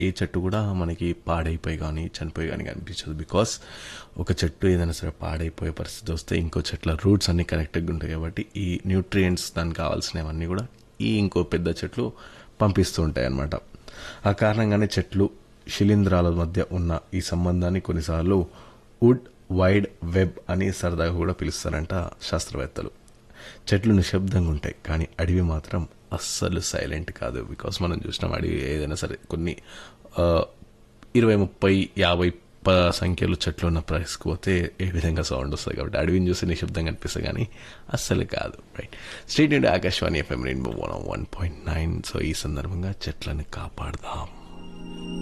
ఏ చెట్టు కూడా మనకి పాడైపోయి కానీ చనిపోయి కానీ కనిపించదు బికాస్ ఒక చెట్టు ఏదైనా సరే పాడైపోయే పరిస్థితి వస్తే ఇంకో చెట్ల రూట్స్ అన్ని కనెక్టెడ్గా ఉంటాయి కాబట్టి ఈ న్యూట్రియంట్స్ దానికి కావాల్సినవన్నీ కూడా ఈ ఇంకో పెద్ద చెట్లు పంపిస్తూ ఉంటాయి అన్నమాట ఆ కారణంగానే చెట్లు శిలీంధ్రాల మధ్య ఉన్న ఈ సంబంధాన్ని కొన్నిసార్లు వుడ్ వైడ్ వెబ్ అని సరదాగా కూడా పిలుస్తారంట శాస్త్రవేత్తలు చెట్లు నిశ్శబ్దంగా ఉంటాయి కానీ అడవి మాత్రం అస్సలు సైలెంట్ కాదు బికాస్ మనం చూసినాం అడవి ఏదైనా సరే కొన్ని ఆ, ఇరవై ముప్పై యాభై ప సంఖ్యలో చెట్లు ఉన్న ప్రైస్కి పోతే ఏ విధంగా సౌండ్ వస్తుంది కాబట్టి అడవిని చూసి నిశ్శబ్దంగా అనిపిస్తుంది కానీ అస్సలు కాదు రైట్ స్ట్రీట్ నుండి Akashvani FM rainbow one one point nine so ఈ సందర్భంగా చెట్లను కాపాడదాం